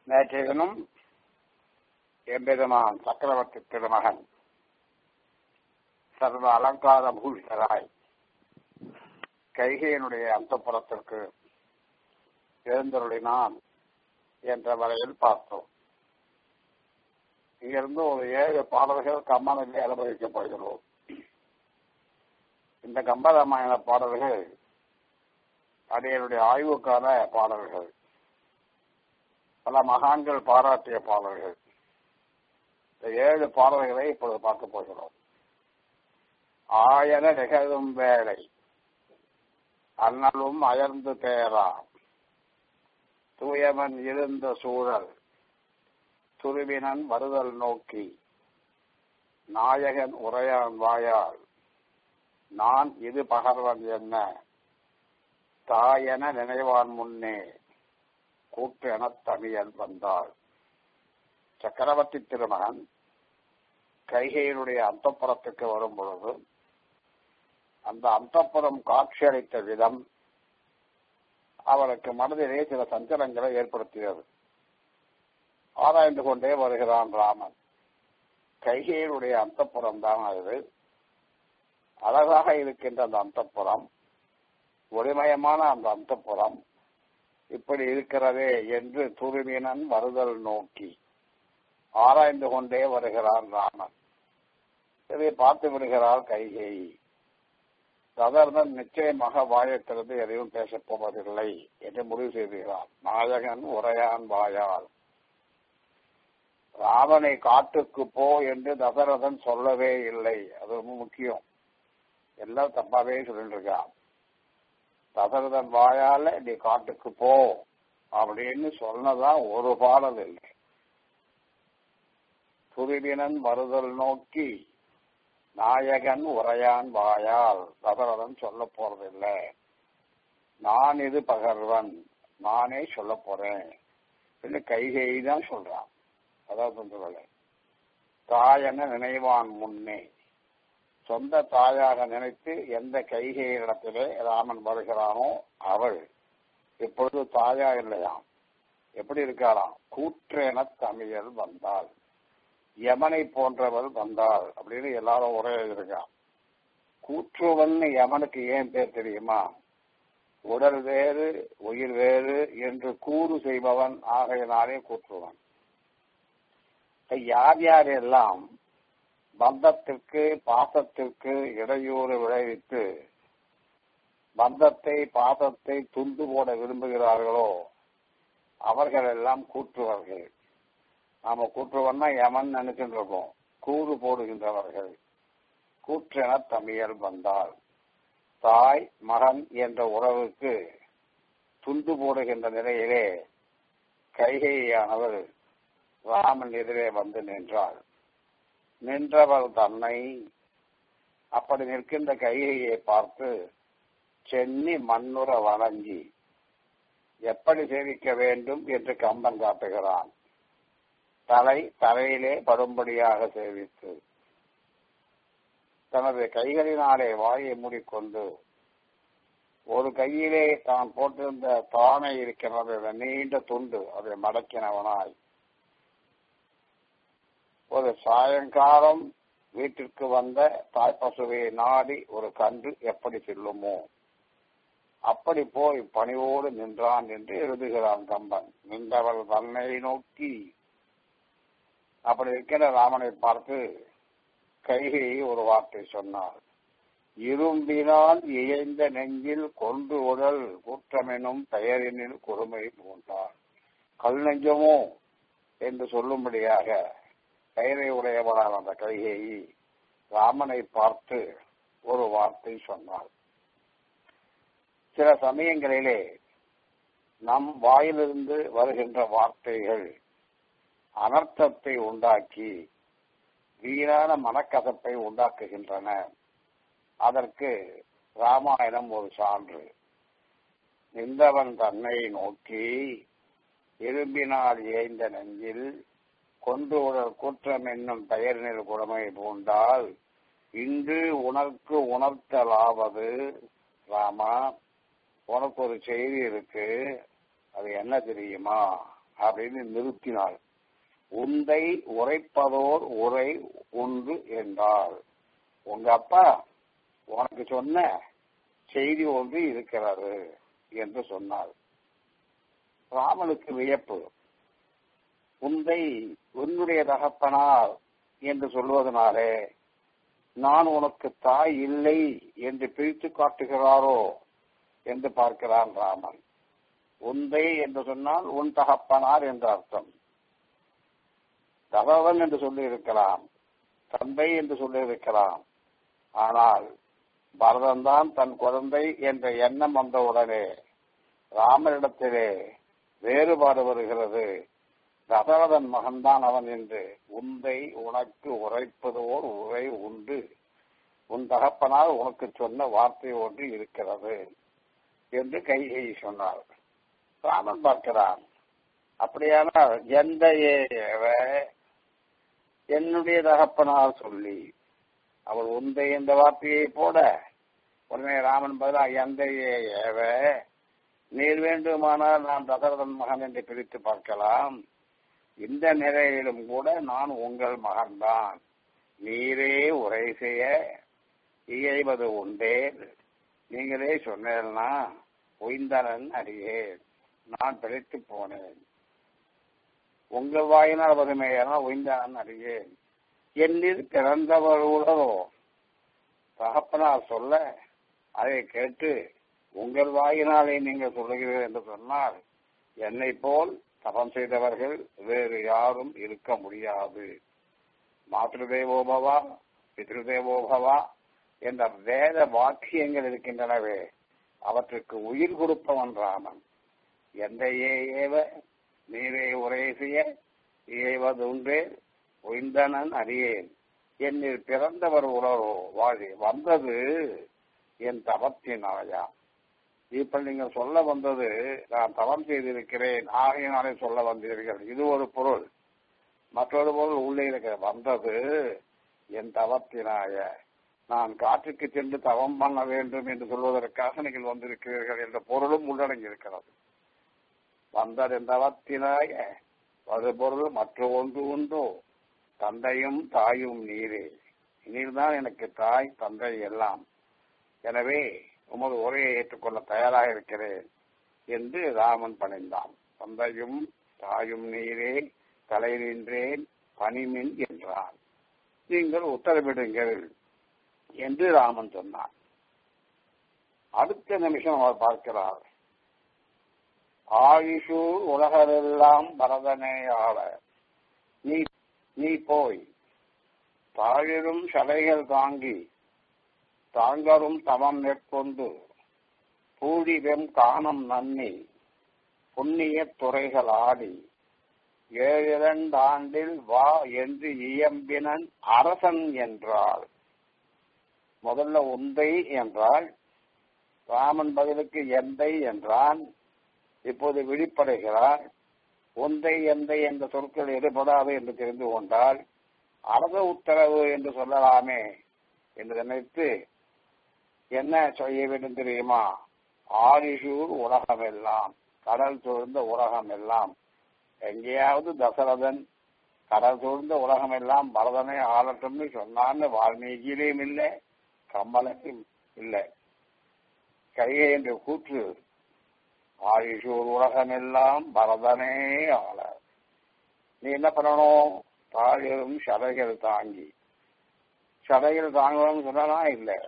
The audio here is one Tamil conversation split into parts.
நேற்றைய தினம் எம்பெருமான் சக்கரவர்த்தி திருமகன் சர்வ அலங்கார பூஷராய் கைகையினுடைய அந்தப்புறத்திற்கு எழுந்தருளினான் என்ற வரையில் பார்த்தோம் இங்கிருந்து ஒரு ஏழு பாடல்கள் கம்மனிலே அனுபவிக்கப்படுகிறோம் இந்த கம்பராமாயண பாடல்கள் அடையனுடைய ஆய்வுக்கான பாடல்கள் பல மகான்கள் பாராட்டிய பாடல்கள் இந்த ஏழு பாடல்களை இப்பொழுது பார்க்க போகிறோம் ஆயன நிகழும் வேலை அண்ணலும் அயர்ந்து தேரா தூயவன் இருந்த சூழல் துருவினன் வருதல் நோக்கி நாயகன் உரையான் வாயால் நான் இது பகர்வன் என்ன தாயென நினைவான் முன்னே கூட்டென தமிழன் வந்தாள் சக்கரவர்த்தி திருமகன் கைகையினுடைய அந்தப்புறத்துக்கு வரும் பொழுது அந்த அந்தப்புறம் காட்சியளித்த விதம் அவருக்கு மனதிலே சில சஞ்சலங்களை ஏற்படுத்தியது ஆராய்ந்து கொண்டே வருகிறான் ராமன் கைகையினுடைய அந்தப்புறம் தான் அது அழகாக இருக்கின்ற அந்த அந்தப்புறம் ஒளிமயமான அந்த அந்தப்புறம் இப்படி இருக்கிறதே என்று துருவினன் வருதல் நோக்கி ஆராய்ந்து கொண்டே வருகிறான் ராமன் இதை பார்த்து விடுகிறார் கைகை சதர்ணன் நிச்சயமாக வாயத்திலிருந்து எதையும் பேசப் போவதில்லை என்று முடிவு செய்துகிறார் நாயகன் உரையான் வாயால் ராமனை காட்டுக்கு போ என்று தசரதன் சொல்லவே இல்லை அது ரொம்ப முக்கியம் எல்லாம் தப்பாவே சொல்லிட்டு இருக்கான் தசரதன் வாயால நீ காட்டுக்கு போ அப்படின்னு சொன்னதான் ஒரு பாடல் இல்லை துருவினன் வருதல் நோக்கி நாயகன் உரையான் வாயால் தசரதன் சொல்ல போறதில்லை நான் இது பகர்வன் நானே சொல்ல போறேன் கைகை தான் சொல்றான் அதாவது சொல்லலை தாயென நினைவான் முன்னே சொந்த தாயாக நினைத்து எந்த கைகையிடத்திலே ராமன் வருகிறானோ அவள் இப்பொழுது தாயா இல்லையாம் எப்படி இருக்காராம் கூற்றென தமிழல் வந்தாள் யமனை போன்றவள் வந்தாள் அப்படின்னு எல்லாரும் ஒரே இருக்கான் கூற்றுவன் யமனுக்கு ஏன் பேர் தெரியுமா உடல் வேறு உயிர் வேறு என்று கூறு செய்பவன் ஆகையினாலே கூற்றுவன் யார் யார் எல்லாம் பந்தத்திற்கு பாசத்திற்கு இடையூறு விளைவித்து பந்தத்தை பாசத்தை துண்டு போட விரும்புகிறார்களோ அவர்கள் எல்லாம் கூற்றுவர்கள் நாம கூற்றுவன்னா யமன் நினைச்சுட்டு இருக்கோம் கூறு போடுகின்றவர்கள் கூற்றென தமிழர் வந்தால் தாய் மகன் என்ற உறவுக்கு துண்டு போடுகின்ற நிலையிலே கைகையானவர் ராமன் எதிரே வந்து நின்றாள் நின்றவர் தன்னை அப்படி நிற்கின்ற கைகையை பார்த்து சென்னி மண்ணுற வணங்கி எப்படி சேவிக்க வேண்டும் என்று கம்பன் காட்டுகிறான் தலை தரையிலே படும்படியாக சேவித்து தனது கைகளினாலே வாயை மூடிக்கொண்டு ஒரு கையிலே தான் போட்டிருந்த தானை இருக்கிறது நீண்ட துண்டு அதை மடக்கினவனாய் ஒரு சாயங்காலம் வீட்டிற்கு வந்த தாய்ப்பசுவை நாடி ஒரு கன்று எப்படி செல்லுமோ அப்படி போய் பணிவோடு நின்றான் என்று எழுதுகிறான் கம்பன் நின்றவள் தன்னை நோக்கி அப்படி இருக்கிற ராமனை பார்த்து கைகை ஒரு வார்த்தை சொன்னார் இரும்பினால் இயைந்த நெஞ்சில் கொண்டு உடல் குற்றமெனும் பெயரினில் கொடுமை பூண்டார் கல் நெஞ்சமோ என்று சொல்லும்படியாக பெயரை உடையவனான அந்த கைகேயி ராமனை பார்த்து ஒரு வார்த்தை சொன்னார் சில சமயங்களிலே நம் வாயிலிருந்து வருகின்ற வார்த்தைகள் அனர்த்தத்தை உண்டாக்கி வீணான மனக்கசப்பை உண்டாக்குகின்றன அதற்கு ராமாயணம் ஒரு சான்று நின்றவன் தன்னை நோக்கி இரும்பினால் ஏய்ந்த நெஞ்சில் கொண்டு உடல் குற்றம் என்னும் பெயரினில் குடமை பூண்டால் இன்று உனக்கு உணர்த்தலாவது ராமா உனக்கு ஒரு செய்தி இருக்கு அது என்ன தெரியுமா அப்படின்னு நிறுத்தினாள் உந்தை உரைப்பதோர் உரை ஒன்று என்றாள் உங்க அப்பா உனக்கு சொன்ன செய்தி ஒன்று இருக்கிறது என்று சொன்னார் ராமனுக்கு வியப்பு உந்தை உன்னுடைய தகப்பனார் என்று சொல்வதனாலே நான் உனக்கு தாய் இல்லை என்று பிரித்து காட்டுகிறாரோ என்று பார்க்கிறான் ராமன் உந்தை என்று சொன்னால் உன் தகப்பனார் என்று அர்த்தம் தகவன் என்று சொல்லி இருக்கலாம் தந்தை என்று சொல்லி இருக்கலாம் ஆனால் பரதன் தான் தன் குழந்தை என்ற எண்ணம் வந்தவுடனே ராமனிடத்திலே வேறுபாடு வருகிறது தசரதன் மகன்தான் அவன் என்று உந்தை உனக்கு உரைப்பதோர் உரை உண்டு உன் தகப்பனால் உனக்கு சொன்ன வார்த்தை ஒன்று இருக்கிறது என்று கையை சொன்னார் ராமன் பார்க்கிறான் அப்படியானால் எந்த ஏவ என்னுடைய தகப்பனார் சொல்லி அவள் உந்தை என்ற வார்த்தையை போட உடனே ராமன் பதிலா எந்த ஏவ நீர் வேண்டுமானால் நான் தசரதன் மகன் என்று பிரித்து பார்க்கலாம் இந்த நிலையிலும் கூட நான் உங்கள் மகன்தான் நீரே உரை செய்ய இயைவது உண்டே நீங்களே சொன்னேன்னா ஒய்ந்தனன் அறியேன் நான் பிழைத்து போனேன் உங்கள் வாயினால் வறுமையான ஒய்ந்தனன் அறியேன் என்னில் பிறந்தவர் உலகோ தகப்பனார் சொல்ல அதை கேட்டு உங்கள் வாயினாலே நீங்கள் சொல்லுகிறீர்கள் என்று சொன்னால் என்னை போல் தபம் செய்தவர்கள் வேறு யாரும் இருக்க முடியாது மாத்ருதேவோபவா பித்ருதேவோபவா என்ற வேத வாக்கியங்கள் இருக்கின்றனவே அவற்றுக்கு உயிர் கொடுப்பவன் ராமன் எந்த ஏவ நீரே உரை செய்ய ஏவதுன்றே ஒய்ந்தனன் அறியேன் என்னில் பிறந்தவர் உலரோ வாழி வந்தது என் தவத்தினாயா இப்ப நீங்க சொல்ல வந்தது நான் தவம் செய்திருக்கிறேன் ஆகையினாலே சொல்ல வந்தீர்கள் இது ஒரு பொருள் மற்றொரு பொருள் உள்ளே இருக்க வந்தது என் தவத்தினாய நான் காற்றுக்கு சென்று தவம் பண்ண வேண்டும் என்று சொல்வதற்காக நீங்கள் வந்திருக்கிறீர்கள் என்ற பொருளும் உள்ளடங்கி இருக்கிறது வந்தது என் தவத்தினாய அது பொருள் மற்ற ஒன்று உண்டோ தந்தையும் தாயும் நீரே நீர்தான் எனக்கு தாய் தந்தை எல்லாம் எனவே உமது உரையை ஏற்றுக்கொள்ள தயாராக இருக்கிறேன் என்று ராமன் பணிந்தான் தந்தையும் தாயும் நீரே தலை நின்றேன் பணிமின் என்றான் நீங்கள் உத்தரவிடுங்கள் என்று ராமன் சொன்னார் அடுத்த நிமிஷம் அவர் பார்க்கிறார் ஆயுஷூர் உலகரெல்லாம் பரதனே ஆள நீ நீ போய் தாழிரும் சடைகள் தாங்கி தாங்கரும் தவம் மேற்கொண்டு பூடிவெம் காணம் நன்னி புண்ணிய துறைகள் ஆடி ஏழிரண்டு ஆண்டில் வா என்று இயம்பினன் அரசன் என்றாள் முதல்ல உந்தை என்றால் ராமன் பதிலுக்கு எந்தை என்றான் இப்போது விழிப்படைகிறார் ஒந்தை எந்தை என்ற சொற்கள் எடுபடாது என்று தெரிந்து கொண்டால் அரச உத்தரவு என்று சொல்லலாமே என்று நினைத்து என்ன செய்ய வேண்டும் தெரியுமா ஆரிஷூர் உலகம் எல்லாம் கடல் சூழ்ந்த உலகம் எல்லாம் எங்கேயாவது தசரதன் கடல் சூழ்ந்த உலகம் எல்லாம் பரதனை ஆளட்டும்னு சொன்னான்னு வால்மீகியிலையும் இல்லை கம்மலையும் இல்லை கையை என்று கூற்று ஆயுஷூர் உலகம் எல்லாம் பரதனே ஆள நீ என்ன பண்ணணும் தாழிரும் சதைகள் தாங்கி சதைகள் தாங்கணும்னு சொன்னா இல்லை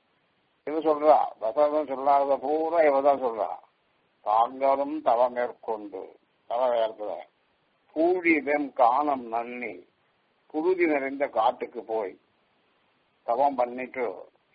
இவ சொல்றா தசரதன் சொல்லாத பூரா இவதான் சொல்றா தாங்களும் தவ மேற்கொண்டு தவ வேர்த்துல பூழிதம் காணம் நன்னி புழுதி நிறைந்த காட்டுக்கு போய் தவம் பண்ணிட்டு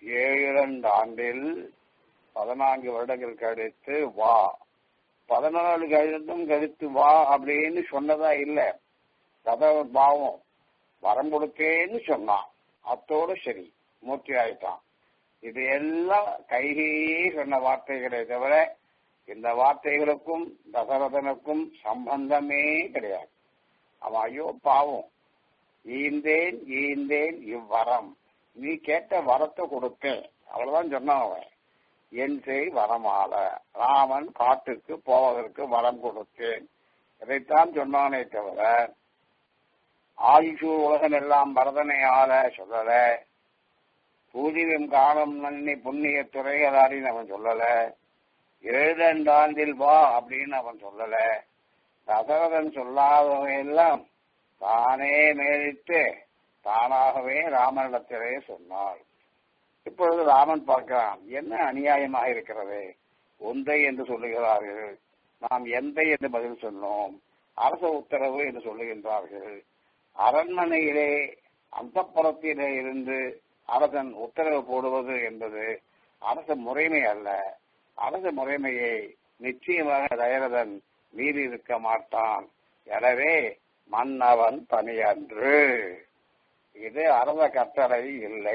ஏழு ஆண்டில் பதினான்கு வருடங்கள் கழித்து வா பதினாலு கழித்தும் கழித்து வா அப்படின்னு சொன்னதா இல்ல கதை பாவம் வரம் கொடுத்தேன்னு சொன்னான் அத்தோடு சரி மூர்த்தி ஆயிட்டான் இது எல்லாம் கைகையே சொன்ன வார்த்தைகளே தவிர இந்த வார்த்தைகளுக்கும் தசரதனுக்கும் சம்பந்தமே கிடையாது அவன் ஐயோ பாவம் ஈந்தேன் ஈந்தேன் இவ்வரம் நீ கேட்ட வரத்தை கொடுத்தேன் அவ்வளவுதான் சொன்னான் அவன் என் செய் வரமால ராமன் காட்டுக்கு போவதற்கு வரம் கொடுத்தேன் இதைத்தான் சொன்னானே தவிர ஆயுஷூர் உலகம் எல்லாம் பரதனை ஆள சொல்லல பூஜியம் காலம் நன்னி புண்ணிய துறைகளாடின்னு அவன் சொல்லல ஏழண்டாண்டில் வா அப்படின்னு அவன் சொல்லல தசரதன் சொல்லாதவையெல்லாம் தானே மேலிட்டு தானாகவே ராமனிடத்திலே சொன்னாள் இப்பொழுது ராமன் பார்க்கிறான் என்ன அநியாயமாக இருக்கிறது ஒன்றை என்று சொல்லுகிறார்கள் நாம் எந்தை என்று பதில் சொன்னோம் அரச உத்தரவு என்று சொல்லுகின்றார்கள் அரண்மனையிலே அந்த இருந்து அரசன் உத்தரவு போடுவது என்பது அரச முறைமை அல்ல அரச முறைமையை நிச்சயமாக தயரதன் மீறி இருக்க மாட்டான் எனவே மன்னவன் பணியன்று இது அரச கட்டளை இல்லை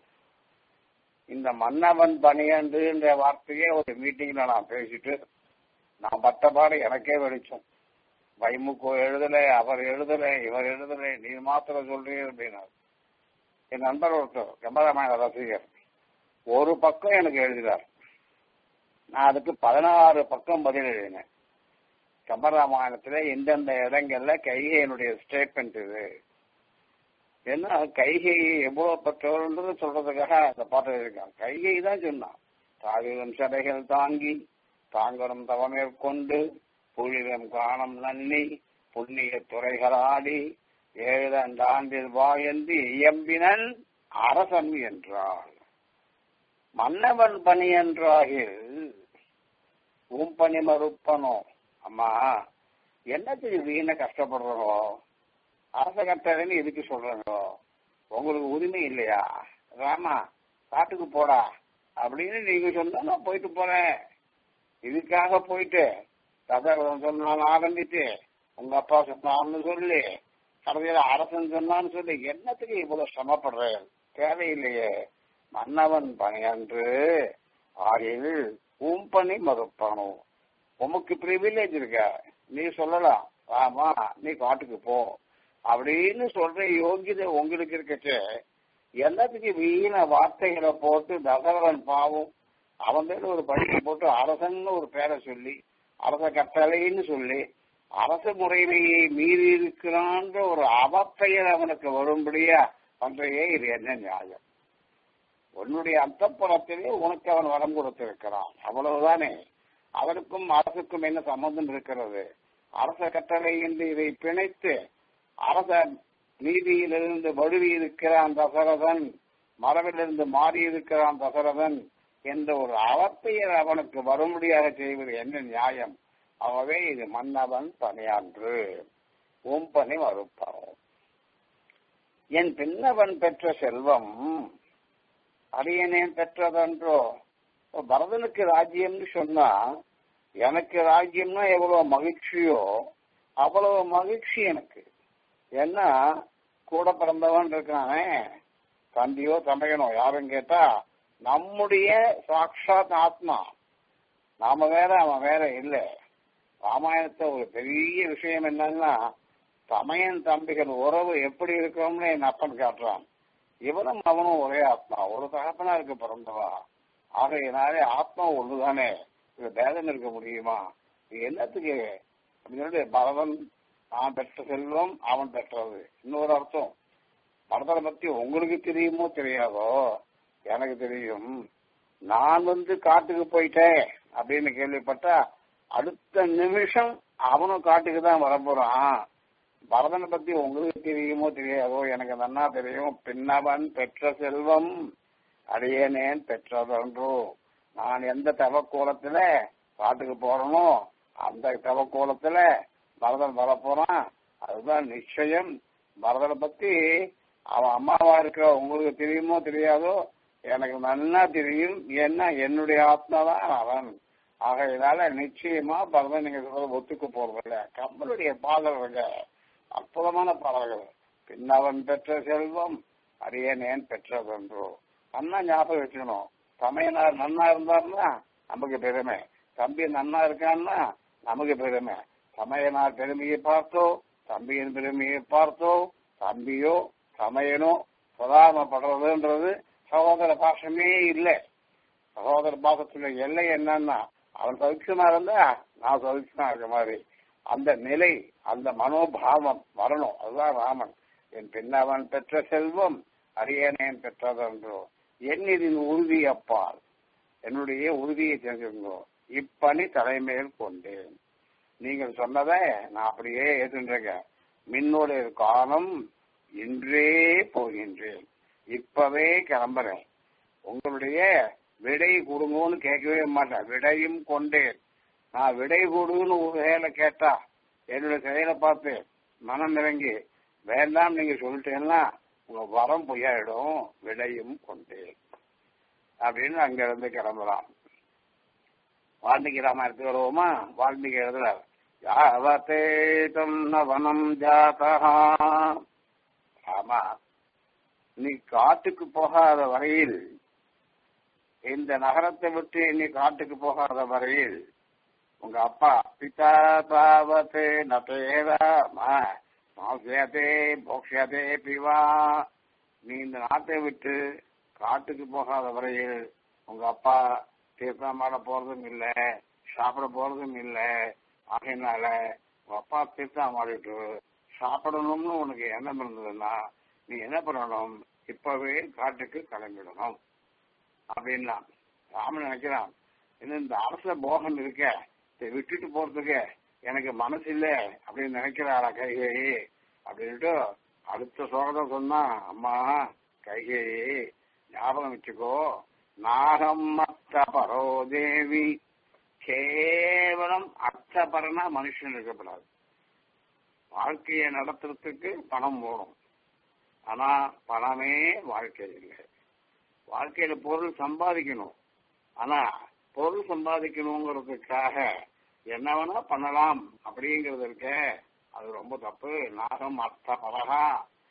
இந்த மன்னவன் பணியன்று என்ற வார்த்தையே ஒரு மீட்டிங்ல நான் பேசிட்டு நான் பட்டபாடு எனக்கே வெளிச்சம் வைமுகோ எழுதல அவர் எழுதல இவர் எழுதல நீ மாத்திரம் சொல்றீங்க அப்படின்னாரு என் நண்பர் ஒருத்தர் கம்பராமாயண ரசிகர் ஒரு பக்கம் எனக்கு எழுதினார் நான் அதுக்கு பதினாறு பக்கம் பதில் எழுதினேன் கம்பராமாயணத்துல எந்தெந்த இடங்கள்ல கைகையினுடைய ஸ்டேட்மெண்ட் இது ஏன்னா கைகை எவ்வளவு பெற்றவர்ன்றது சொல்றதுக்காக அந்த பாட்டு எழுதியிருக்காங்க கைகை தான் சொன்னான் தாவிலும் சடைகள் தாங்கி தாங்கணும் தவமேற்கொண்டு புழிதம் காணம் நன்னி புண்ணிய துறைகளாடி ஏழண்டாண்டில் வா என்று இயம்பினன் அரசன் என்றாள் மன்னவன் பணி என்றாகில் உன் பணி மறுப்பனோ அம்மா என்னத்துக்கு வீண கஷ்டப்படுறோம் அரச கட்டளைன்னு எதுக்கு சொல்றீங்க உங்களுக்கு உரிமை இல்லையா ராமா காட்டுக்கு போடா அப்படின்னு நீங்க சொன்னா நான் போயிட்டு போறேன் இதுக்காக போயிட்டு தசரதன் சொன்னான்னு ஆரம்பித்து உங்க அப்பா சொன்னான்னு சொல்லி கடைசியில அரசன் சொன்னான்னு சொல்லி என்னத்துக்கு இவ்வளவு சிரமப்படுறேன் தேவையில்லையே மன்னவன் பணியன்று ஆகில் உன் பணி மறுப்பானோ உமக்கு பிரிவிலேஜ் இருக்க நீ சொல்லலாம் ஆமா நீ காட்டுக்கு போ அப்படின்னு சொல்ற யோகியதை உங்களுக்கு இருக்கச்சு எல்லாத்துக்கும் வீண வார்த்தைகளை போட்டு தசரதன் பாவம் அவன் பேர் ஒரு படிப்பு போட்டு அரசன்னு ஒரு பேரை சொல்லி அரச கட்டளைன்னு சொல்லி அரச முறைமையை மீறி இருக்கிறான்ற ஒரு அவப்பெயர் அவனுக்கு வரும்படியா பண்றையே இது என்ன நியாயம் உன்னுடைய அந்தப்புறத்திலே உனக்கு அவன் வரம் கொடுத்திருக்கிறான் அவ்வளவுதானே அவனுக்கும் அரசுக்கும் என்ன சம்பந்தம் இருக்கிறது அரச கட்டளை என்று இதை பிணைத்து அரச நீதியிலிருந்து வழுவி இருக்கிறான் தசரதன் மரபிலிருந்து மாறி இருக்கிறான் தசரதன் என்ற ஒரு அவப்பெயர் அவனுக்கு வரும்படியாக செய்வது என்ன நியாயம் ஆகவே இது மன்னவன் பணியான்று உன் பணி மறுப்பாகும் என் பின்னவன் பெற்ற செல்வம் அரியனேன் பெற்றதன்றோ பரதனுக்கு ராஜ்யம்னு சொன்னா எனக்கு ராஜ்யம்னா எவ்வளவு மகிழ்ச்சியோ அவ்வளவு மகிழ்ச்சி எனக்கு ஏன்னா கூட பிறந்தவன் இருக்கானே தம்பியோ தமையனோ யாரும் கேட்டா நம்முடைய சாட்சாத் ஆத்மா நாம வேற அவன் வேற இல்ல ராமாயணத்தை ஒரு பெரிய விஷயம் என்னன்னா தமையன் தம்பிகள் உறவு எப்படி இருக்கோம்னு என் அப்பன் காட்டுறான் இவனும் அவனும் ஒரே ஆத்மா ஒரு தகப்பனா இருக்க பிறந்தவா ஆகையினாலே ஆத்மா ஒண்ணுதானே இது பேதம் இருக்க முடியுமா இது என்னத்துக்கு அப்படின்னு சொல்லிட்டு பரதன் நான் பெற்ற செல்வம் அவன் பெற்றது இன்னொரு அர்த்தம் பரதனை பத்தி உங்களுக்கு தெரியுமோ தெரியாதோ எனக்கு தெரியும் நான் வந்து காட்டுக்கு போயிட்டேன் அப்படின்னு கேள்விப்பட்டா அடுத்த நிமிஷம் அவனும் காட்டுக்கு தான் வரப்போறான் பரதனை பத்தி உங்களுக்கு தெரியுமோ தெரியாதோ எனக்கு நன்னா தெரியும் பின்னவன் பெற்ற செல்வம் அடியேனேன் பெற்றதன்றோ நான் எந்த தவக்கோலத்துல காட்டுக்கு போறனோ அந்த தவக்கோலத்துல பரதன் வரப்போறான் அதுதான் நிச்சயம் பரதனை பத்தி அவன் அம்மாவா இருக்கிற உங்களுக்கு தெரியுமோ தெரியாதோ எனக்கு நல்லா தெரியும் ஏன்னா என்னுடைய ஆத்மா தான் அவன் ஆகையினால நிச்சயமா பரதன் நீங்க சொல்றது ஒத்துக்க போறதில்ல கம்பளுடைய பாடல்கள் அற்புதமான பாடல்கள் பின்னவன் பெற்ற செல்வம் அரியனேன் பெற்றதென்றோ நன்னா ஞாபகம் வச்சுக்கணும் தமையனார் நன்னா இருந்தாருன்னா நமக்கு பெருமை தம்பி நன்னா இருக்கான்னா நமக்கு பெருமை சமயனார் பெருமையை பார்த்தோ தம்பியின் பெருமையை பார்த்தோ தம்பியோ சமயனோ பொறாமப்படுறதுன்றது சகோதர பாசமே இல்லை சகோதர பாசத்துல எல்லை என்னன்னா அவன் சௌக்கியமா இருந்தா நான் சௌக்கியமா இருக்க மாதிரி அந்த நிலை அந்த மனோபாவம் வரணும் அதுதான் ராமன் என் பின்னவன் பெற்ற செல்வம் அரியணேன் பெற்றதென்றோ என் இதன் உறுதி அப்பால் என்னுடைய உறுதியை தெரிஞ்சிருந்தோ இப்பணி தலைமையில் கொண்டேன் நீங்கள் சொன்னதை நான் அப்படியே ஏற்றுருக்கேன் மின்னோடைய காலம் இன்றே போகின்றேன் இப்பவே கிளம்புறேன் உங்களுடைய விடை கொடுங்கன்னு கேட்கவே மாட்டேன் விடையும் கொண்டேன் நான் விடை கொடுன்னு ஒரு செயலை கேட்டா என்னுடைய செயலை பார்த்து மனம் இறங்கி வேண்டாம் நீங்க சொல்லிட்டீங்கன்னா உங்க வரம் பொய்யாயிடும் விடையும் கொண்டேன் அப்படின்னு அங்க இருந்து கிளம்புறான் வால்மீகி ராமாயணத்துக்கு வருவோமா வால்மீகி எழுதுறார் யாவத்தே வனம் ஜாதா ஆமா நீ காட்டுக்கு போகாத வரையில் இந்த நகரத்தை விட்டு நீ காட்டுக்கு போகாத வரையில் உங்க அப்பா பிதா தாவத்தே நதேராமா மாசியதே போக்ஷதே பிவா நீ இந்த நாட்டை விட்டு காட்டுக்கு போகாத வரையில் உங்க அப்பா தீர்த்தம் ஆட போறதும் இல்ல சாப்பிட போறதும் இல்ல ஆகையினால உங்க அப்பா தீர்த்தம் ஆடிட்டு சாப்பிடணும்னு உனக்கு எண்ணம் இருந்ததுன்னா நீ என்ன பண்ணணும் இப்பவே காட்டுக்கு கிளம்பிடணும் அப்படின்னா ராமன் நினைக்கிறான் இன்னும் இந்த அரச போகம் இருக்க இதை விட்டுட்டு போறதுக்கு எனக்கு மனசு இல்ல அப்படின்னு நினைக்கிறாரா கைகேயி அப்படின்ட்டு அடுத்த சோகத்தை சொன்னா அம்மா கைகேயி ஞாபகம் வச்சுக்கோ நாகம் அத்த பரோ தேவி கேவலம் அர்த்தபரனா மனுஷன் இருக்கப்படாது வாழ்க்கையை நடத்துறதுக்கு பணம் போடும் ஆனா பணமே வாழ்க்கை இல்லை வாழ்க்கையில பொருள் சம்பாதிக்கணும் ஆனா பொருள் சம்பாதிக்கணுங்கிறதுக்காக என்ன வேணா பண்ணலாம் அப்படிங்கறது இருக்க அது ரொம்ப தப்பு நாகம் அர்த்த பரகா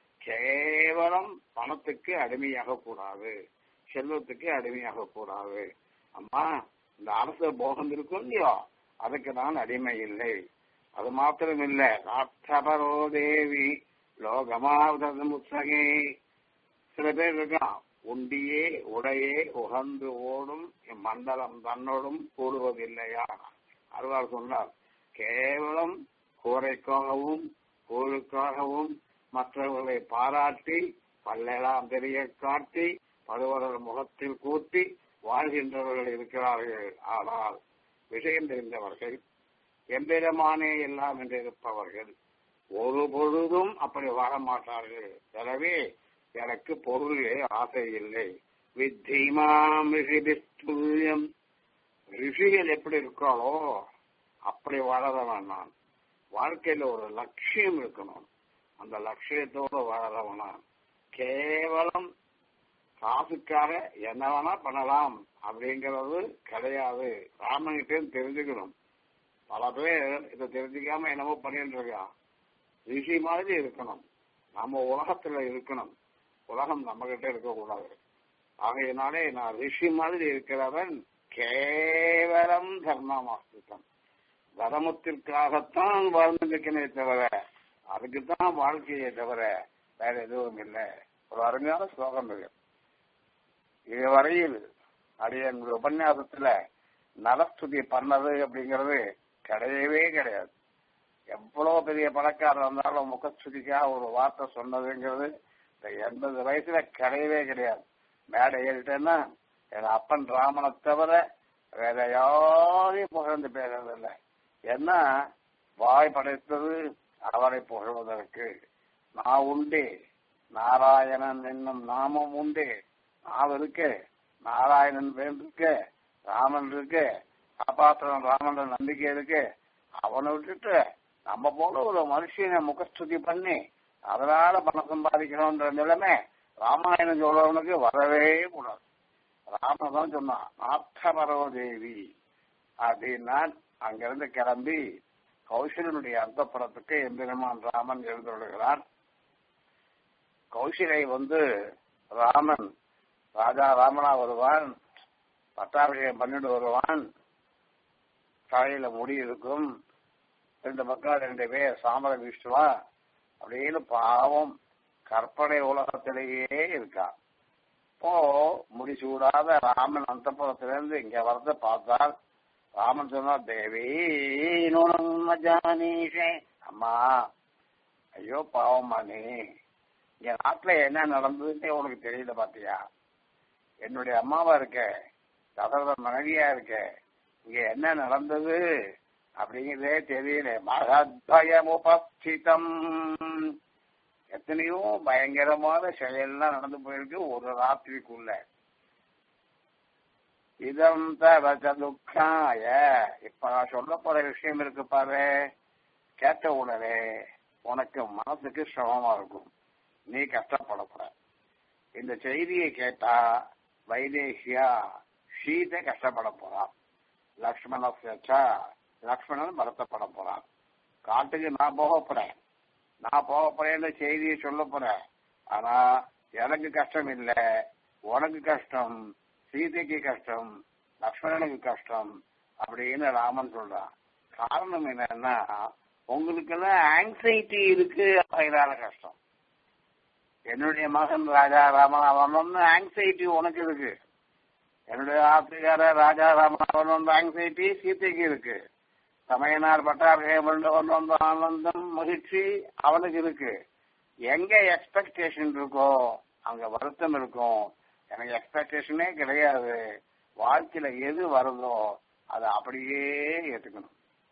கேவலம் பணத்துக்கு அடிமையாக கூடாது செல்வத்துக்கு அடிமையாக கூடாது அம்மா இந்த அரச போகம் இருக்கும் இல்லையோ அதுக்கு நான் அடிமை இல்லை அது மாத்திரம் இல்ல ராஷ்டிரபரோ தேவி லோகமாவத முத்தகே சில பேர் இருக்கான் உண்டியே உடையே உகந்து ஓடும் மண்டலம் தன்னோடும் கூடுவதில்லையா அறுவார் சொன்னார் கேவலம் கூரைக்காகவும் கூழுக்காகவும் மற்றவர்களை பாராட்டி பல்லெல்லாம் தெரிய காட்டி பருவரர் முகத்தில் கூட்டி வாழ்கின்றவர்கள் இருக்கிறார்கள் ஆனால் விஷயம் தெரிந்தவர்கள் எம்பெருமானே எல்லாம் என்று இருப்பவர்கள் ஒரு பொழுதும் அப்படி வாழ மாட்டார்கள் எனவே எனக்கு பொருளே ஆசை இல்லை வித்திமாம் ரிஷிபிஸ்துல்யம் ரிஷிகள் எப்படி இருக்காளோ அப்படி வாழறவன் நான் வாழ்க்கையில ஒரு லட்சியம் இருக்கணும் அந்த லட்சியத்தோடு வாழறவன் நான் கேவலம் காசுக்காக என்ன வேணா பண்ணலாம் அப்படிங்கறது கிடையாது ராமன்கிட்ட தெரிஞ்சுக்கணும் பல பேர் இதை தெரிஞ்சுக்காம என்னமோ பண்ணிட்டு இருக்கான் ரிஷி மாதிரி இருக்கணும் நம்ம உலகத்துல இருக்கணும் உலகம் நம்ம கிட்ட இருக்கக்கூடாது ஆகையினாலே நான் ரிஷி மாதிரி இருக்கிறவன் கேவலம் தர்மமாஸ்தித்தம் தர்மத்திற்காகத்தான் வாழ்ந்துருக்கனே தவிர அதுக்குத்தான் வாழ்க்கையை தவிர வேற எதுவும் இல்லை ஒரு அருமையான ஸ்லோகம் இருக்கு இதுவரையில் அடியன் உபன்யாசத்துல நலஸ்துதி பண்ணது அப்படிங்கிறது கிடையவே கிடையாது எவ்வளவு பெரிய பணக்காரர் இருந்தாலும் முகஸ்துதிக்காக ஒரு வார்த்தை சொன்னதுங்கிறது இந்த எண்பது வயசுல கிடையவே கிடையாது மேடை ஏறிட்டேன்னா என் அப்பன் ராமனை தவிர வேற யாரையும் புகழ்ந்து பேசுறதில்லை என்ன வாய் படைத்தது அவரை புகழ்வதற்கு நான் உண்டு நாராயணன் என்னும் நாமம் உண்டு நான் இருக்கு நாராயணன் பேர் இருக்கு ராமன் இருக்கு காப்பாற்றன் ராமன் நம்பிக்கை இருக்கு அவனை விட்டுட்டு நம்ம போல ஒரு மனுஷனை முகஸ்துதி பண்ணி அதனால பணம் சம்பாதிக்கணும்ன்ற நிலைமை ராமாயணம் சொல்றவனுக்கு வரவே கூடாது ராமன் தான் சொன்னான் நாத்தமரோ தேவி அப்படின்னா அங்கிருந்து கிளம்பி கௌசலனுடைய அந்தப்புறத்துக்கு எம்பெருமான் ராமன் எழுந்துள்ளார் கௌசிலை வந்து ராமன் ராஜா ராமனா வருவான் பட்டாபிஷேகம் பண்ணிட்டு வருவான் தலையில முடி இருக்கும் ரெண்டு மக்கள் ரெண்டு பேர் சாமரம் வீசுவா அப்படின்னு பாவம் கற்பனை உலகத்திலேயே இருக்கா இப்போ முடிசூடாத ராமன் அந்தப்புறத்திலிருந்து இங்க வரத பார்த்தால் ராமன் சொன்னா தேவி நூனம் ஜானீஷே அம்மா ஐயோ பாவம்மா நீ இங்க நாட்டுல என்ன நடந்ததுன்னு உனக்கு தெரியல பாத்தியா என்னுடைய அம்மாவா இருக்க தசரத மனைவியா இருக்க இங்க என்ன நடந்தது அப்படிங்கிறதே தெரியல மகத்பயம் உபஸ்திதம் எத்தனையோ பயங்கரமான செயல்லாம் நடந்து போயிருக்கு ஒரு ராத்திரிக்குள்ள இதம் தவச்ச துக்காய இப்ப நான் சொல்ல போற விஷயம் இருக்கு பாரு கேட்ட உடனே உனக்கு மனசுக்கு சிரமமா இருக்கும் நீ கஷ்டப்படக்கூட இந்த செய்தியை கேட்டா வைதேசியா சீதை கஷ்டப்பட போறான் லக்ஷ்மண சேச்சா லக்ஷ்மணன் வருத்தப்பட போறான் காட்டுக்கு நான் போக போறேன் நான் போக போறேன்னு செய்தியை சொல்ல போறேன் ஆனா எனக்கு கஷ்டம் இல்ல உனக்கு கஷ்டம் சீதைக்கு கஷ்டம் லக்ஷ்மணனுக்கு கஷ்டம் அப்படின்னு ராமன் சொல்றான் காரணம் என்னன்னா உங்களுக்கெல்லாம் ஆங்ஸைட்டி இருக்கு அதனால கஷ்டம் என்னுடைய மகன் ராஜா ராமன் அவன் ஆங்ஸைட்டி உனக்கு இருக்கு என்னுடைய ஆப்பிரிக்கார ராஜா ராமன் அவன் ஆங்ஸைட்டி சீதைக்கு இருக்கு சமயனார் பட்டாபிஷேகம் வந்த ஆனந்தம் மகிழ்ச்சி அவனுக்கு இருக்கு எங்க எக்ஸ்பெக்டேஷன் இருக்கோ அங்க வருத்தம் இருக்கும் எனக்கு எக்ஸ்பெக்டேஷனே கிடையாது வாழ்க்கையில எது வருதோ அதை அப்படியே ஏத்துக்கணும்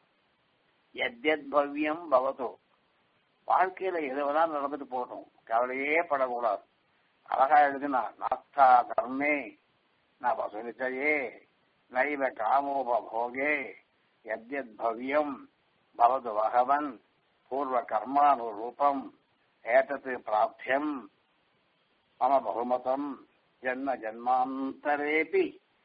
எத்யத் பவ்யம் பவதோ வாழ்க்கையில எது வேணாலும் நடந்துட்டு போகட்டும் கவலையே படக்கூடாது அழகா எழுதுனா நாஸ்தா கர்மே நான் வசூலிச்சையே நைவ காமோபோகே எத்யத் பவ்யம் பவது பகவன் பூர்வ கர்மானுரூபம் ஏதத்து பிராப்தியம் மம பகுமதம் ஜன்ம ஜன்மாந்தரேபி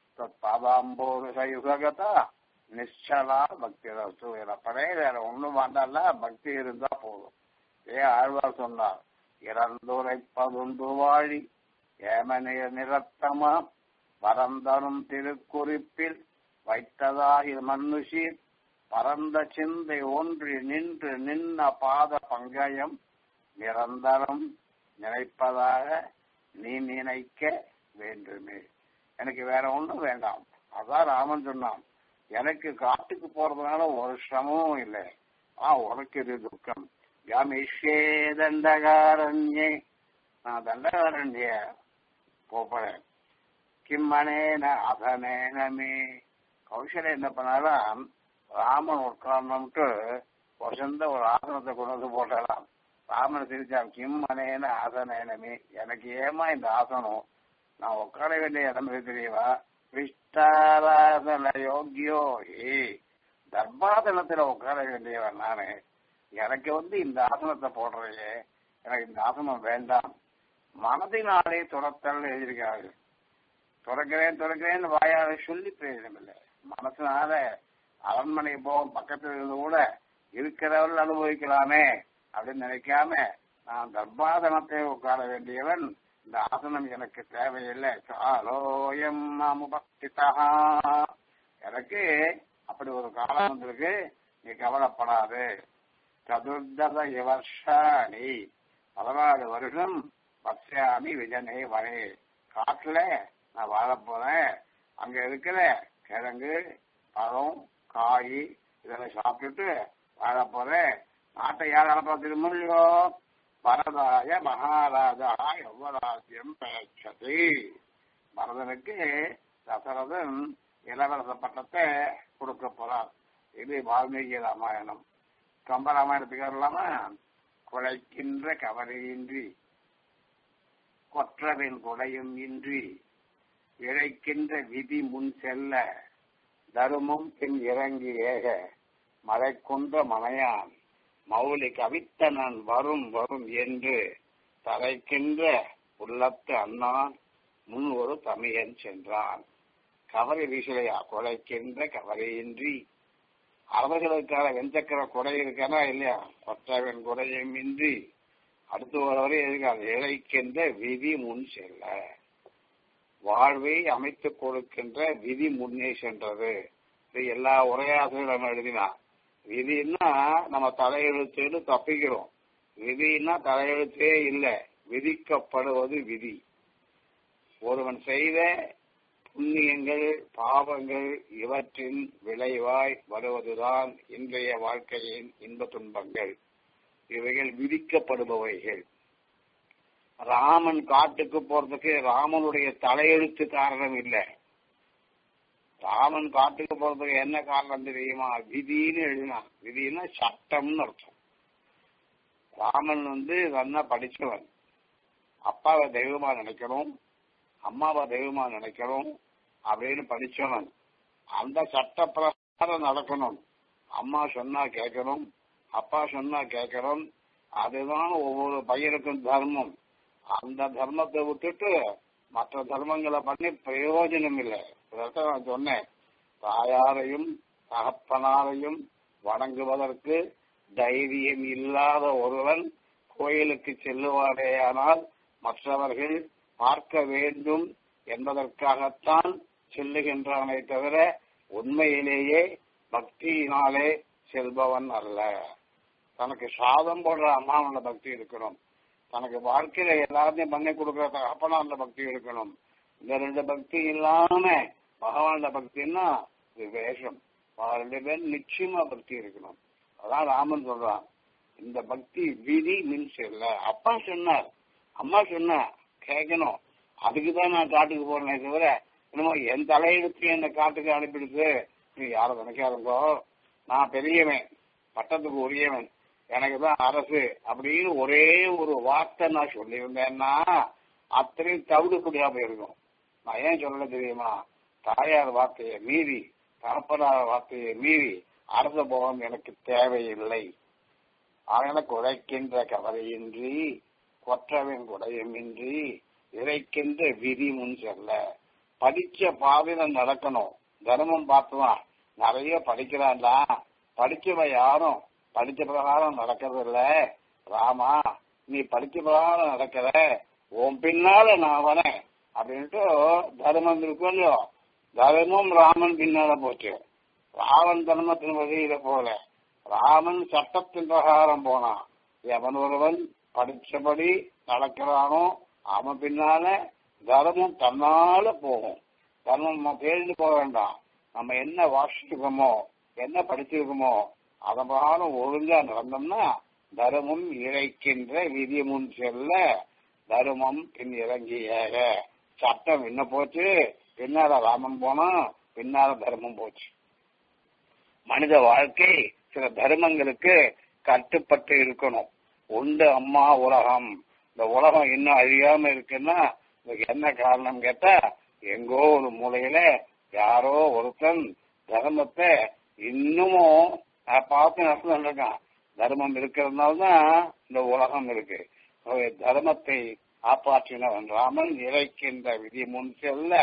தத்பாதாம்போருஷயுககதா நிச்சலா பக்தி ரசு எனப்படே வேற ஒண்ணும் வேண்டாம்ல பக்தி இருந்தா போதும் ஏ ஆழ்வார் சொன்னார் இறந்துரைப்பதுண்டு வாழி ஏமனைய நிறத்தமா பரந்தரும் திருக்குறிப்பில் வைத்ததாகி மனுஷீர் பரந்த சிந்தை ஒன்றி நின்று நின்ன பாத பங்கயம் நிரந்தரம் நினைப்பதாக நீ நினைக்க வேண்டுமே எனக்கு வேற ஒண்ணும் வேண்டாம் அதான் ராமன் சொன்னான் எனக்கு காட்டுக்கு போறதுனால ஒரு சிரமமும் இல்லை ஆ உனக்கு இது துக்கம் கமிஷே தண்டகாரண்யே நான் தண்டகாரண்ய போறேன் கிம்மனேன அதனேனமே கௌசல என்ன பண்ணாலும் ராமன் உட்கார்ந்துட்டு வசந்த ஒரு ஆசனத்தை கொண்டு வந்து போட்டாலாம் ராமன் சிரிச்சான் கிம் அனேன ஆசனேனமே எனக்கு ஏமா இந்த ஆசனம் நான் உட்கார வேண்டிய இடம் இருக்கு தெரியுமா விஷ்டாராசன யோகியோ ஏ தர்பாசனத்துல உட்கார வேண்டியவன் நானு எனக்கு வந்து இந்த ஆசனத்தை போடுறையே எனக்கு இந்த ஆசனம் வேண்டாம் மனதினாலே துரத்தல் எழுதியிருக்காரு துறக்கிறேன் துறக்கிறேன்னு வாயால சொல்லி பிரயோஜனம் இல்லை மனசுனால அரண்மனை போகும் பக்கத்துல இருந்து கூட இருக்கிறவர்கள் அனுபவிக்கலாமே அப்படின்னு நினைக்காம நான் தர்பாசனத்தை உட்கார வேண்டியவன் இந்த ஆசனம் எனக்கு தேவையில்லை சாலோயம் அமுபக்திதா எனக்கு அப்படி ஒரு காலம் வந்திருக்கு நீ கவலைப்படாது சதுர்தச வருஷாணி பதினாலு வருஷம் பக்ஷாமி விஜனே வரே காட்டுல நான் வாழ போறேன் அங்க இருக்கிற கிழங்கு பழம் காய் இதெல்லாம் சாப்பிட்டுட்டு வாழ போறேன் நாட்டை யார் பார்த்துக்க முடியும் பரதாய மகாராஜா யவராஜ்யம் பேச்சது பரதனுக்கு தசரதன் இளவரச பட்டத்தை கொடுக்க போறார் இது வால்மீகி ராமாயணம் கம்ப ராமாயணத்துக்கு வரலாமா குலைக்கின்ற கவலையின்றி கொற்றவின் குடையும் இன்றி இழைக்கின்ற விதி முன் செல்ல தருமம் பின் இறங்கி ஏக மழை கொன்ற மனையான் மௌலி கவித்தனன் வரும் வரும் என்று தலைக்கின்ற உள்ளத்து அண்ணான் முன் ஒரு தமிழன் சென்றான் கவலை வீசலையா கொலைக்கின்ற கவலையின்றி அவர்களுக்கான வெஞ்சக்கர கொடை இருக்கானா இல்லையா கொற்றவன் கொடையும் இன்றி அடுத்து வரவரை எதிர்கால இழைக்கின்ற விதி முன் செல்ல வாழ்வை அமைத்துக் கொடுக்கின்ற விதி முன்னே சென்றது இது எல்லா உரையாசிரியரும் எழுதினா விதின்னா நம்ம தலையெழுத்துன்னு தப்பிக்கிறோம் விதின்னா தலையெழுத்தே இல்லை விதிக்கப்படுவது விதி ஒருவன் செய்த புண்ணியங்கள் பாவங்கள் இவற்றின் விளைவாய் வருவதுதான் இன்றைய வாழ்க்கையின் இன்ப துன்பங்கள் இவைகள் விதிக்கப்படுபவைகள் ராமன் காட்டுக்கு போறதுக்கு ராமனுடைய தலையெழுத்து காரணம் இல்லை ராமன் காட்டுக்கு போறதுக்கு என்ன காரணம் தெரியுமா விதின்னு எழுதினான் விதினா சட்டம்னு அர்த்தம் ராமன் வந்து நல்லா படிச்சவன் அப்பாவை தெய்வமா நினைக்கணும் அம்மாவை தெய்வமா நினைக்கணும் அப்படின்னு படிச்சவன் அந்த சட்ட பிரகாரம் நடக்கணும் அம்மா சொன்னா கேட்கணும் அப்பா சொன்னா கேட்கணும் அதுதான் ஒவ்வொரு பையனுக்கும் தர்மம் அந்த தர்மத்தை விட்டுட்டு மற்ற தர்மங்களை பண்ணி பிரயோஜனம் இல்லை இதற்கு நான் சொன்னேன் தாயாரையும் தகப்பனாரையும் வணங்குவதற்கு தைரியம் இல்லாத ஒருவன் கோயிலுக்கு செல்லுவாரேயானால் மற்றவர்கள் பார்க்க வேண்டும் என்பதற்காகத்தான் செல்லுகின்றானே தவிர உண்மையிலேயே பக்தியினாலே செல்பவன் அல்ல தனக்கு சாதம் போடுற அம்மாவோட பக்தி இருக்கணும் தனக்கு வாழ்க்கையில எல்லாத்தையும் பண்ணி கொடுக்கிற தகப்பனாண்ட பக்தி இருக்கணும் இந்த ரெண்டு பக்தி இல்லாம பகவானோட பக்தின்னா இது வேஷம் ரெண்டு பேரும் நிச்சயமா பக்தி இருக்கணும் அதான் ராமன் சொல்றான் இந்த பக்தி விதி மீன்ஸ் இல்ல அப்பா சொன்னார் அம்மா சொன்ன கேட்கணும் அதுக்குதான் நான் காட்டுக்கு போறேனே தவிர என்னமோ என் தலையெடுத்து என்ன காட்டுக்கு அனுப்பிடுது நீ யாரும் நினைக்காதங்கோ நான் பெரியவன் பட்டத்துக்கு உரியவன் எனக்கு தான் அரசு அப்படின்னு ஒரே ஒரு வார்த்தை நான் சொல்லியிருந்தேன்னா அத்தனையும் தவிடுபடியா போயிருக்கும் நான் ஏன் சொல்லல தெரியுமா தாயார் வார்த்தையை மீறி தகப்பனார் வார்த்தையை மீறி அரச போகம் எனக்கு தேவையில்லை எனக்கு உழைக்கின்ற கவலையின்றி கொற்றவன் குடையுமின்றி இறைக்கின்ற விதி முன் செல்ல படிச்ச பாதையில நடக்கணும் தர்மம் பார்த்துதான் நிறைய படிக்கிறான்டா படிச்சவன் யாரும் படிச்ச பிரகாரம் நடக்கிறது இல்ல ராமா நீ படிச்ச பிரகாரம் நடக்கிற உன் பின்னால நான் வரேன் அப்படின்ட்டு தர்மம் இருக்கும் இல்லையோ தர்மம் ராமன் பின்னால போச்சு ராவன் தர்மத்தின் வழியில போல ராமன் சட்டத்தின் பிரகாரம் போனான் எவன் ஒருவன் படிச்சபடி நடக்கிறானோ அவன் பின்னால தர்மம் தன்னால போகும் தர்மம் நம்ம தேடிட்டு போக வேண்டாம் நம்ம என்ன வாசிச்சிருக்கோமோ என்ன படிச்சிருக்கோமோ அதன் பிரகாரம் ஒழுங்கா நடந்தோம்னா தர்மம் இழைக்கின்ற விதி முன் செல்ல தர்மம் பின் இறங்கியாக சட்டம் என்ன போச்சு பின்னால ராமன் போனா பின்னால தர்மம் போச்சு மனித வாழ்க்கை சில தர்மங்களுக்கு கட்டுப்பட்டு இருக்கணும் உண்டு அம்மா உலகம் இந்த உலகம் இன்னும் அழியாம இருக்குன்னா இதுக்கு என்ன காரணம் கேட்டா எங்கோ ஒரு மூலையில யாரோ ஒருத்தன் தர்மத்தை இன்னமும் பார்த்து நடந்து இருக்கான் தர்மம் இருக்கிறதுனால தான் இந்த உலகம் இருக்கு தர்மத்தை காப்பாற்றினவன் ராமன் இறைக்கின்ற விதி முன் செல்ல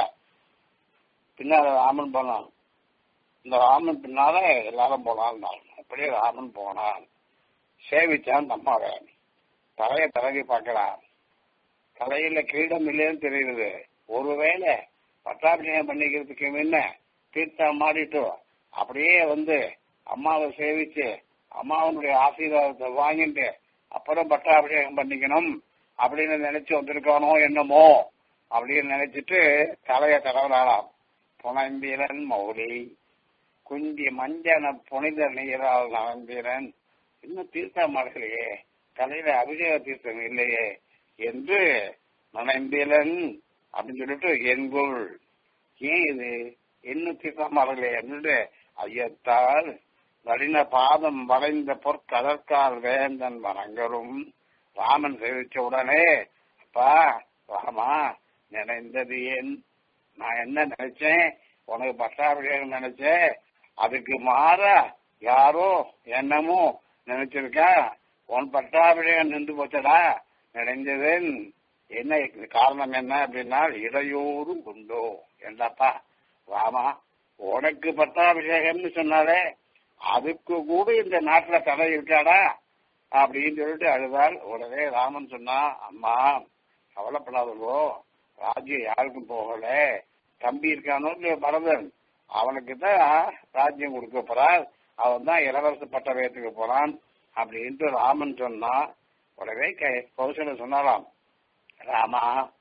பின்னால ராமன் போனான் இந்த ராமன் பின்னால எல்லாரும் போனான் அப்படியே ராமன் போனான் சேவிச்சான் அம்மாவை தலைய தடவி பார்க்கிறான் தலையில கிரீடம் இல்லைன்னு தெரியுது ஒருவேளை பட்டாபிஷேகம் பண்ணிக்கிறதுக்கு முன்ன தீர்த்தம் மாடிட்டு அப்படியே வந்து அம்மாவை சேவிச்சு அம்மாவனுடைய ஆசீர்வாதத்தை வாங்கிட்டு அப்புறம் பட்டாபிஷேகம் பண்ணிக்கணும் அப்படின்னு நினைச்சு வந்திருக்கானோ என்னமோ அப்படின்னு நினைச்சிட்டு தலைய தடவலாம் புனம்பீரன் மௌலி குந்தி மஞ்சன புனித நீரால் நவம்பீரன் இன்னும் தீர்த்தம் மாடலையே தலையில அபிஷேக தீர்த்தம் இல்லையே என்று நனைந்தீலன் அப்படின்னு சொல்லிட்டு என்குள் ஏன் இது இன்னும் தீர்த்தம் மாடலையே என்று ஐயத்தால் வடின பாதம் வளைந்த பொற்கதற்கால் வேந்தன் வனங்களும் ராமன் சேவிச்ச உடனே அப்பா ராமா நினைந்தது ஏன் நான் என்ன நினைச்சேன் உனக்கு பட்டாபிஷேகம் நினைச்சேன் அதுக்கு மாறா யாரோ என்னமோ நினைச்சிருக்கா உன் பட்டாபிஷேகம் நின்று போச்சடா நினைஞ்சதன் என்ன காரணம் என்ன அப்படின்னா இடையூறு உண்டோ என்னப்பா ராமா உனக்கு பட்டாபிஷேகம்னு சொன்னாலே அதுக்கு கூட இந்த நாட்டுல தடை இருக்காடா அப்படின்னு சொல்லிட்டு அழுதால் உடனே ராமன் சொன்னா அம்மா கவலைப்படாதோ ராஜ்யம் யாருக்கும் போகல தம்பி இருக்கானோ இல்லையோ பரதன் அவனுக்கு தான் ராஜ்யம் கொடுக்க போறார் அவன் தான் இளவரசு பட்டவயத்துக்கு போறான் அப்படின்ட்டு ராமன் சொன்னா உடனே கௌசல சொன்னாராம் ராமா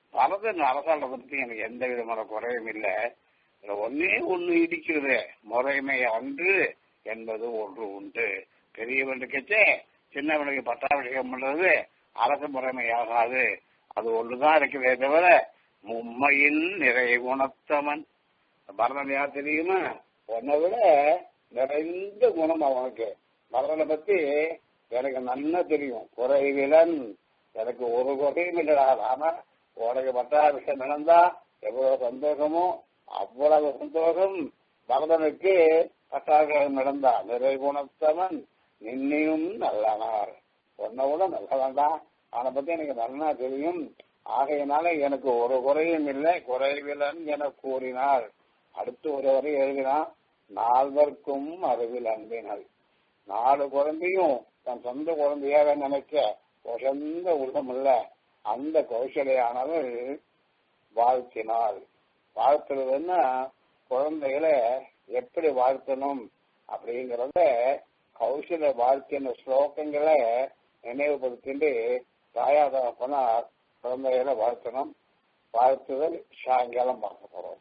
பரதன் அரசாங்கத்தை பத்தி எனக்கு எந்த விதமான குறையும் இல்லை இதுல ஒன்னே ஒண்ணு இடிக்கிறது முறைமை அன்று என்பது ஒன்று உண்டு பெரியவனுக்கே சின்னவனுக்கு பட்டாபிஷேகம் பண்றது அரசு முறைமையாகாது அது ஒண்ணுதான் இருக்கிறதே தவிர மும்மையின் நிறை குணத்தவன் பரதன் யார் தெரியுமா உன்னை விட நிறைந்த குணம் அவனுக்கு பரதனை பத்தி எனக்கு நல்லா தெரியும் குறைவிலன் எனக்கு ஒரு குறையும் இல்லடா ஆனா உனக்கு பட்டாபிஷேகம் நடந்தா எவ்வளவு சந்தோஷமோ அவ்வளவு சந்தோஷம் பரதனுக்கு பட்டாபிஷேகம் நடந்தா நிறை குணத்தவன் நின்னையும் நல்லனார் உன்னை விட நல்லவன்டா அவனை பத்தி எனக்கு நல்லா தெரியும் ஆகையினால எனக்கு ஒரு குறையும் இல்லை குறைவிலன் என கூறினார் அடுத்து ஒரு வரை எழுதினான் நால்வர்க்கும் அறிவில் அன்பினல் நாலு குழந்தையும் தன் சொந்த குழந்தையாக நினைக்க உசந்த உள்ளமுள்ள அந்த கௌசலையானவள் வாழ்த்தினாள் வாழ்த்துறதுன்னா குழந்தைகளை எப்படி வாழ்த்தணும் அப்படிங்கறத கௌசல வாழ்த்தின ஸ்லோகங்களை நினைவுபடுத்திட்டு தாயாதகப்பனார் குழந்தைகளை வாழ்த்தணும் வாழ்த்துதல் சாயங்காலம் பார்க்க போறோம்